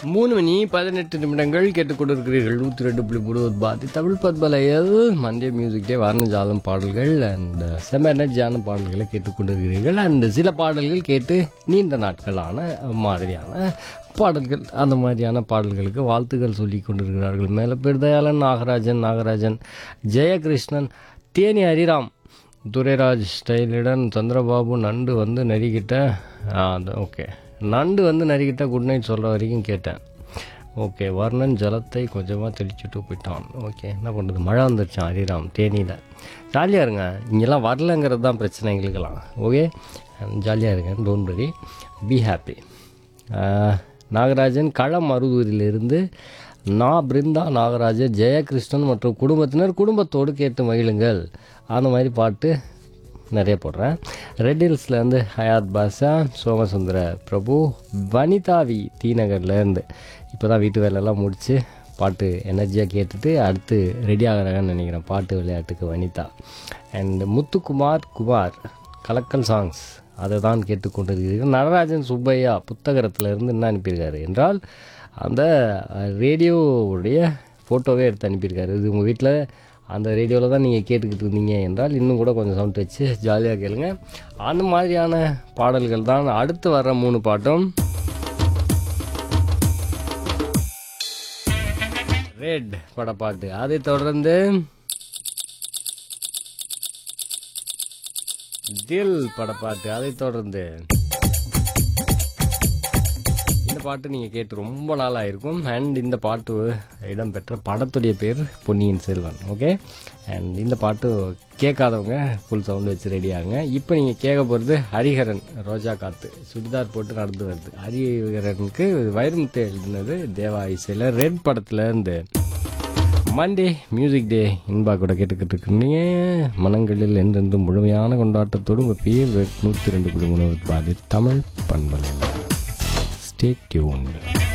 மூணு மணி பதினெட்டு நிமிடங்கள் கேட்டுக்கொண்டிருக்கிறீர்கள் நூற்றி ரெண்டு புள்ளி மூணு பாதி தமிழ் பத்மலையில் மண்டே மியூசிக் டே வர்ணஜாலம் பாடல்கள் அண்ட் செம எனர்ஜியான பாடல்களை கேட்டுக்கொண்டிருக்கிறீர்கள் அண்ட் சில பாடல்கள் கேட்டு நீண்ட நாட்களான மாதிரியான பாடல்கள் அந்த மாதிரியான பாடல்களுக்கு வாழ்த்துக்கள் சொல்லி கொண்டிருக்கிறார்கள் மேலே பெருதயாளன் நாகராஜன் நாகராஜன் ஜெயகிருஷ்ணன் தேனி ஹரிராம் துரைராஜ் ஸ்டைலுடன் சந்திரபாபு நண்டு வந்து நரிக்கிட்ட ஓகே நண்டு வந்து நரிக்கிட்ட குட் நைட் சொல்கிற வரைக்கும் கேட்டேன் ஓகே வர்ணன் ஜலத்தை கொஞ்சமாக தெளிச்சுட்டு போயிட்டான் ஓகே என்ன பண்ணுறது மழை வந்துருச்சான் ஹரிராம் தேனியில் ஜாலியாக இருங்க இங்கெல்லாம் வரலங்கிறது தான் பிரச்சனை எங்களுக்கெல்லாம் ஓகே ஜாலியாக இருங்க don't worry be happy Nagarajan களம் மருதூரிலிருந்து நான் பிருந்தா நாகராஜன் ஜெயகிருஷ்ணன் மற்றும் குடும்பத்தினர் குடும்பத்தோடு கேட்டு மகிழுங்கள் அந்த மாதிரி பாட்டு நிறைய போடுறேன் ரெட் ஹில்ஸ்லேருந்து ஹயாத் பாஷா சோமசுந்தர பிரபு வனிதாவி டி நகர்லேருந்து இப்போ தான் வீட்டு வேலையெல்லாம் முடித்து பாட்டு எனர்ஜியாக கேட்டுட்டு அடுத்து ரெடி ஆகிறாங்கன்னு நினைக்கிறேன் பாட்டு விளையாட்டுக்கு வனிதா அண்ட் முத்துக்குமார் குமார் கலக்கல் சாங்ஸ் அதை தான் கேட்டுக்கொண்டிருக்கிறீர்கள் நடராஜன் சுப்பையா புத்தகரத்தில் இருந்து என்ன அனுப்பியிருக்காரு என்றால் அந்த ரேடியோவுடைய ஃபோட்டோவே எடுத்து அனுப்பியிருக்காரு இது உங்கள் வீட்டில் அந்த ரேடியோவில் தான் நீங்கள் கேட்டுக்கிட்டு இருந்தீங்க என்றால் இன்னும் கூட கொஞ்சம் சவுண்ட் வச்சு ஜாலியாக கேளுங்க அந்த மாதிரியான பாடல்கள் தான் அடுத்து வர்ற மூணு பாட்டும் ரெட் படப்பாட்டு அதை தொடர்ந்து தில் படப்பாட்டு அதை தொடர்ந்து இந்த பாட்டு நீங்கள் கேட்டு ரொம்ப நாளாக இருக்கும் அண்ட் இந்த பாட்டு இடம்பெற்ற படத்துடைய பேர் பொன்னியின் செல்வன் ஓகே அண்ட் இந்த பாட்டு கேட்காதவங்க ஃபுல் சவுண்ட் வச்சு ரெடி ஆகுங்க இப்போ நீங்கள் கேட்க போகிறது ஹரிஹரன் ரோஜா காத்து சுடிதார் போட்டு நடந்து வருது ஹரிஹரனுக்கு வைரமுத்து எழுதினது தேவா இசையில் ரெட் படத்தில் இருந்து மண்டே மியூசிக் டே இன்பா கூட கேட்டுக்கிட்டு இருக்கீங்க மனங்களில் என்றென்றும் முழுமையான கொண்டாட்டத்தோடு உங்கள் பேர் நூற்றி ரெண்டு புள்ளி மூணு பாதி தமிழ் பண்பலை ஸ்டே டியூன்